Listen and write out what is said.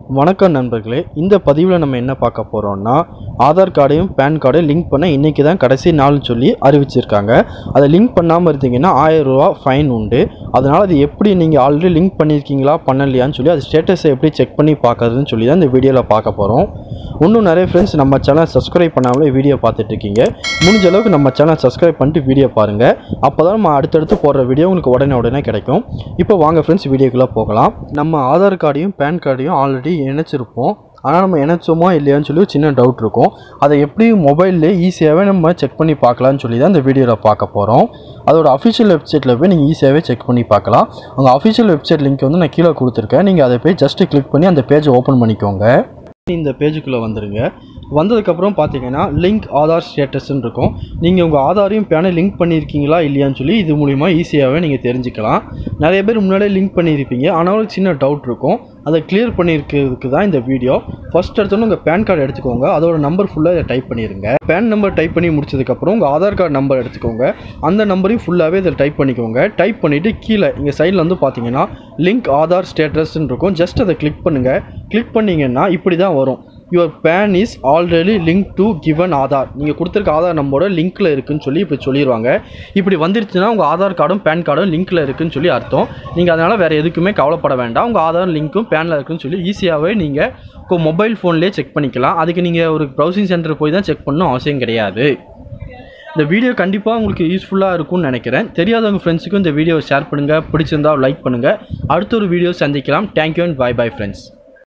வணக்கம் நண்பர்களே இந்த பதிவில் நம்ம என்ன பார்க்க போகிறோம்னா ஆதார் கார்டையும் பேன் கார்டையும் லிங்க் பண்ண இன்றைக்கி தான் கடைசி நாள்னு சொல்லி அறிவிச்சிருக்காங்க அதை லிங்க் பண்ணாமல் இருந்தீங்கன்னா ஆயிரம் ரூபா ஃபைன் உண்டு அதனால் அது எப்படி நீங்கள் ஆல்ரெடி லிங்க் பண்ணியிருக்கீங்களா பண்ணலையான்னு சொல்லி அது ஸ்டேட்டஸை எப்படி செக் பண்ணி பார்க்கறதுன்னு சொல்லி தான் இந்த வீடியோவில் பார்க்க போகிறோம் இன்னும் நிறைய ஃப்ரெண்ட்ஸ் நம்ம சேனல் சப்ஸ்கிரைப் பண்ணாமலே வீடியோ பார்த்துட்டு இருக்கீங்க முடிஞ்ச அளவுக்கு நம்ம சேனல் சப்ஸ்கிரைப் பண்ணிட்டு வீடியோ பாருங்கள் அப்போ தான் நம்ம அடுத்தடுத்து போடுற வீடியோ உங்களுக்கு உடனே உடனே கிடைக்கும் இப்போ வாங்க ஃப்ரெண்ட்ஸ் வீடியோக்குள்ளே போகலாம் நம்ம ஆதார் கார்டையும் பேன் கார்டையும் ஆல்ரெடி இணைச்சிருப்போம் ஆனால் நம்ம இணைச்சோமா இல்லையான்னு சொல்லி ஒரு சின்ன டவுட் இருக்கும் அதை எப்படி மொபைல்லே ஈஸியாகவே நம்ம செக் பண்ணி பார்க்கலான்னு சொல்லி தான் இந்த வீடியோவில் பார்க்க போகிறோம் அதோட அஃபிஷியல் வெப்சைட்டில் போய் நீங்கள் ஈஸியாகவே செக் பண்ணி பார்க்கலாம் அவங்க அஃபிஷியல் வெப்சைட் லிங்க் வந்து நான் கீழே கொடுத்துருக்கேன் நீங்கள் அதை போய் ஜஸ்ட்டு கிளிக் பண்ணி அந்த பேஜை ஓப்பன் பண்ணிக்கோங்க இந்த பேஜுக்குள்ளே வந்துடுங்க வந்ததுக்கப்புறம் பார்த்தீங்கன்னா லிங்க் ஆதார் ஸ்டேட்டஸ்ன்னு இருக்கும் நீங்கள் உங்கள் ஆதாரையும் பேனை லிங்க் பண்ணியிருக்கீங்களா இல்லையான்னு சொல்லி இது மூலிமா ஈஸியாகவே நீங்கள் தெரிஞ்சுக்கலாம் நிறைய பேர் முன்னாடியே லிங்க் பண்ணியிருப்பீங்க ஆனாலும் ஒரு சின்ன டவுட் இருக்கும் அதை கிளியர் பண்ணியிருக்கிறதுக்கு தான் இந்த வீடியோ ஃபஸ்ட் எடுத்தோன்னே உங்கள் பேன் கார்டு எடுத்துக்கோங்க அதோட நம்பர் ஃபுல்லாக இதை டைப் பண்ணிடுங்க பேன் நம்பர் டைப் பண்ணி முடிச்சதுக்கப்புறம் உங்கள் ஆதார் கார்டு நம்பர் எடுத்துக்கோங்க அந்த நம்பரையும் ஃபுல்லாகவே இதில் டைப் பண்ணிக்கோங்க டைப் பண்ணிவிட்டு கீழே இங்கே சைடில் வந்து பார்த்தீங்கன்னா லிங்க் ஆதார் ஸ்டேட்டஸ்ன்னு இருக்கும் ஜஸ்ட் அதை கிளிக் பண்ணுங்கள் கிளிக் பண்ணிங்கன்னா இப்படி தான் வரும் your PAN is already link to given Aadhaar நீங்கள் கொடுத்துருக்க ஆதார் நம்பரோட லிங்க்கில் இருக்குன்னு சொல்லி இப்படி சொல்லிடுவாங்க இப்படி வந்துருச்சுன்னா உங்கள் ஆதார் கார்டும் பேன் கார்டும் லிங்க்கில் இருக்குன்னு சொல்லி அர்த்தம் நீங்கள் அதனால் வேறு எதுக்குமே கவலைப்பட வேண்டாம் உங்கள் ஆதார் லிங்க்கும் பேனில் இருக்குன்னு சொல்லி ஈஸியாகவே நீங்கள் உங்கள் மொபைல் ஃபோன்லேயே செக் பண்ணிக்கலாம் அதுக்கு நீங்கள் ஒரு ப்ரௌசிங் சென்டர் போய் தான் செக் பண்ணணும் அவசியம் கிடையாது இந்த வீடியோ கண்டிப்பாக உங்களுக்கு யூஸ்ஃபுல்லாக இருக்கும்னு நினைக்கிறேன் தெரியாதவங்க ஃப்ரெண்ட்ஸுக்கும் இந்த வீடியோவை ஷேர் பண்ணுங்கள் பிடிச்சிருந்தா லைக் பண்ணுங்கள் அடுத்த ஒரு வீடியோ சந்திக்கலாம் thank you and bye bye friends